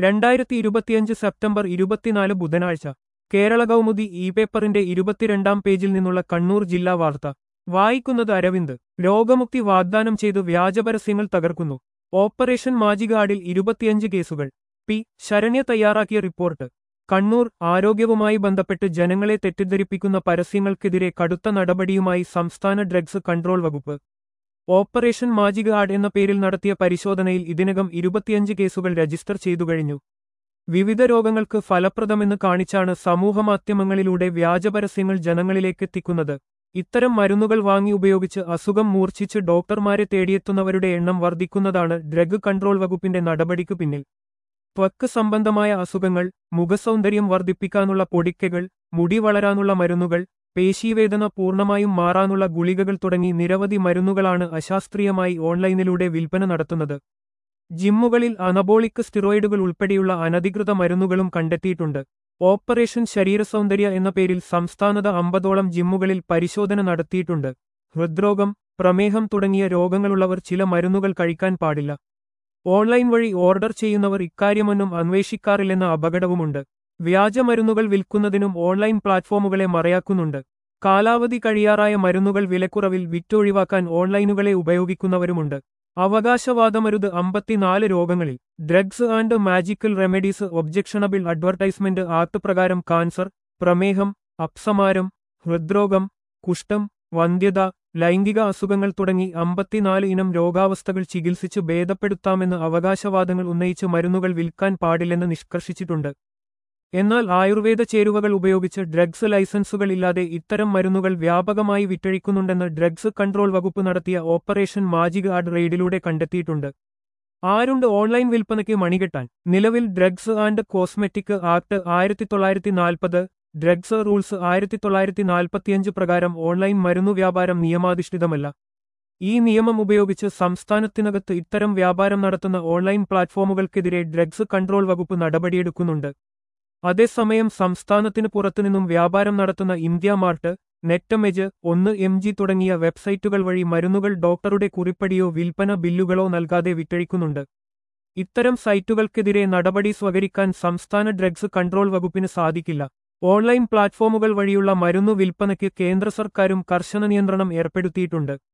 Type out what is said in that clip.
രണ്ടായിരത്തി ഇരുപത്തിയഞ്ച് സെപ്റ്റംബർ ഇരുപത്തിനാല് ബുധനാഴ്ച കേരള കൗമുദി ഇ പേപ്പറിന്റെ ഇരുപത്തിരണ്ടാം പേജിൽ നിന്നുള്ള കണ്ണൂർ ജില്ലാ വാർത്ത വായിക്കുന്നത് അരവിന്ദ് രോഗമുക്തി വാഗ്ദാനം ചെയ്ത് വ്യാജപരസ്യങ്ങൾ തകർക്കുന്നു ഓപ്പറേഷൻ മാജികാടിൽ ഇരുപത്തിയഞ്ച് കേസുകൾ പി ശരണ്യ തയ്യാറാക്കിയ റിപ്പോർട്ട് കണ്ണൂർ ആരോഗ്യവുമായി ബന്ധപ്പെട്ട് ജനങ്ങളെ തെറ്റിദ്ധരിപ്പിക്കുന്ന പരസ്യങ്ങൾക്കെതിരെ കടുത്ത നടപടിയുമായി സംസ്ഥാന ഡ്രഗ്സ് കൺട്രോൾ വകുപ്പ് ഓപ്പറേഷൻ മാജിക ആഡ് എന്ന പേരിൽ നടത്തിയ പരിശോധനയിൽ ഇതിനകം ഇരുപത്തിയഞ്ച് കേസുകൾ രജിസ്റ്റർ ചെയ്തു കഴിഞ്ഞു വിവിധ രോഗങ്ങൾക്ക് ഫലപ്രദമെന്ന് കാണിച്ചാണ് സമൂഹമാധ്യമങ്ങളിലൂടെ വ്യാജപരസ്യങ്ങൾ ജനങ്ങളിലേക്കെത്തിക്കുന്നത് ഇത്തരം മരുന്നുകൾ വാങ്ങി ഉപയോഗിച്ച് അസുഖം മൂർച്ഛിച്ച് ഡോക്ടർമാരെ തേടിയെത്തുന്നവരുടെ എണ്ണം വർദ്ധിക്കുന്നതാണ് ഡ്രഗ് കൺട്രോൾ വകുപ്പിന്റെ നടപടിക്കു പിന്നിൽ ത്വക്ക് സംബന്ധമായ അസുഖങ്ങൾ മുഖസൗന്ദര്യം വർദ്ധിപ്പിക്കാനുള്ള പൊടിക്കകൾ മുടി വളരാനുള്ള മരുന്നുകൾ പേശീവേദന പൂർണ്ണമായും മാറാനുള്ള ഗുളികകൾ തുടങ്ങി നിരവധി മരുന്നുകളാണ് അശാസ്ത്രീയമായി ഓൺലൈനിലൂടെ വിൽപ്പന നടത്തുന്നത് ജിമ്മുകളിൽ അനബോളിക് സ്റ്റിറോയിഡുകൾ ഉൾപ്പെടെയുള്ള അനധികൃത മരുന്നുകളും കണ്ടെത്തിയിട്ടുണ്ട് ഓപ്പറേഷൻ ശരീരസൗന്ദര്യ എന്ന പേരിൽ സംസ്ഥാനത അമ്പതോളം ജിമ്മുകളിൽ പരിശോധന നടത്തിയിട്ടുണ്ട് ഹൃദ്രോഗം പ്രമേഹം തുടങ്ങിയ രോഗങ്ങളുള്ളവർ ചില മരുന്നുകൾ കഴിക്കാൻ പാടില്ല ഓൺലൈൻ വഴി ഓർഡർ ചെയ്യുന്നവർ ഇക്കാര്യമൊന്നും അന്വേഷിക്കാറില്ലെന്ന അപകടവുമുണ്ട് വ്യാജമരുന്നുകൾ വിൽക്കുന്നതിനും ഓൺലൈൻ പ്ലാറ്റ്ഫോമുകളെ മറയാക്കുന്നുണ്ട് കാലാവധി കഴിയാറായ മരുന്നുകൾ വിലക്കുറവിൽ വിറ്റൊഴിവാക്കാൻ ഓൺലൈനുകളെ ഉപയോഗിക്കുന്നവരുമുണ്ട് അവകാശവാദമരുത് അമ്പത്തിനാല് രോഗങ്ങളിൽ drugs and magical remedies objectionable advertisement act പ്രകാരം കാൻസർ പ്രമേഹം അപ്സമാരം ഹൃദ്രോഗം കുഷ്ഠം വന്ധ്യത ലൈംഗിക അസുഖങ്ങൾ തുടങ്ങി അമ്പത്തിനാല് ഇനം രോഗാവസ്ഥകൾ ചികിത്സിച്ച് ഭേദപ്പെടുത്താമെന്ന് അവകാശവാദങ്ങൾ ഉന്നയിച്ച് മരുന്നുകൾ വിൽക്കാൻ പാടില്ലെന്ന് നിഷ്കർഷിച്ചിട്ടുണ്ട് എന്നാൽ ആയുർവേദ ചേരുവകൾ ഉപയോഗിച്ച് ഡ്രഗ്സ് ലൈസൻസുകൾ ഇല്ലാതെ ഇത്തരം മരുന്നുകൾ വ്യാപകമായി വിറ്റഴിക്കുന്നുണ്ടെന്ന് ഡ്രഗ്സ് കൺട്രോൾ വകുപ്പ് നടത്തിയ ഓപ്പറേഷൻ മാജിക് ആഡ് റെയ്ഡിലൂടെ കണ്ടെത്തിയിട്ടുണ്ട് ആരുണ്ട് ഓൺലൈൻ വിൽപ്പനയ്ക്ക് മണികെട്ടാൻ നിലവിൽ ഡ്രഗ്സ് ആൻഡ് കോസ്മെറ്റിക് ആക്ട് ആയിരത്തി തൊള്ളായിരത്തി നാൽപ്പത് ഡ്രഗ്സ് റൂൾസ് ആയിരത്തി തൊള്ളായിരത്തി നാൽപ്പത്തിയഞ്ച് പ്രകാരം ഓൺലൈൻ മരുന്നു വ്യാപാരം നിയമാധിഷ്ഠിതമല്ല ഈ നിയമം ഉപയോഗിച്ച് സംസ്ഥാനത്തിനകത്ത് ഇത്തരം വ്യാപാരം നടത്തുന്ന ഓൺലൈൻ പ്ലാറ്റ്ഫോമുകൾക്കെതിരെ ഡ്രഗ്സ് കൺട്രോൾ വകുപ്പ് നടപടിയെടുക്കുന്നുണ്ട് അതേസമയം സംസ്ഥാനത്തിന് പുറത്തുനിന്നും വ്യാപാരം നടത്തുന്ന ഇന്ത്യ മാർട്ട് നെറ്റമെജ് ഒന്ന് എം ജി തുടങ്ങിയ വെബ്സൈറ്റുകൾ വഴി മരുന്നുകൾ ഡോക്ടറുടെ കുറിപ്പടിയോ വിൽപ്പന ബില്ലുകളോ നൽകാതെ വിറ്റഴിക്കുന്നുണ്ട് ഇത്തരം സൈറ്റുകൾക്കെതിരെ നടപടി സ്വകരിക്കാൻ സംസ്ഥാന ഡ്രഗ്സ് കൺട്രോൾ വകുപ്പിന് സാധിക്കില്ല ഓൺലൈൻ പ്ലാറ്റ്ഫോമുകൾ വഴിയുള്ള മരുന്നു വിൽപ്പനയ്ക്ക് കേന്ദ്ര സർക്കാരും കർശന നിയന്ത്രണം ഏർപ്പെടുത്തിയിട്ടുണ്ട്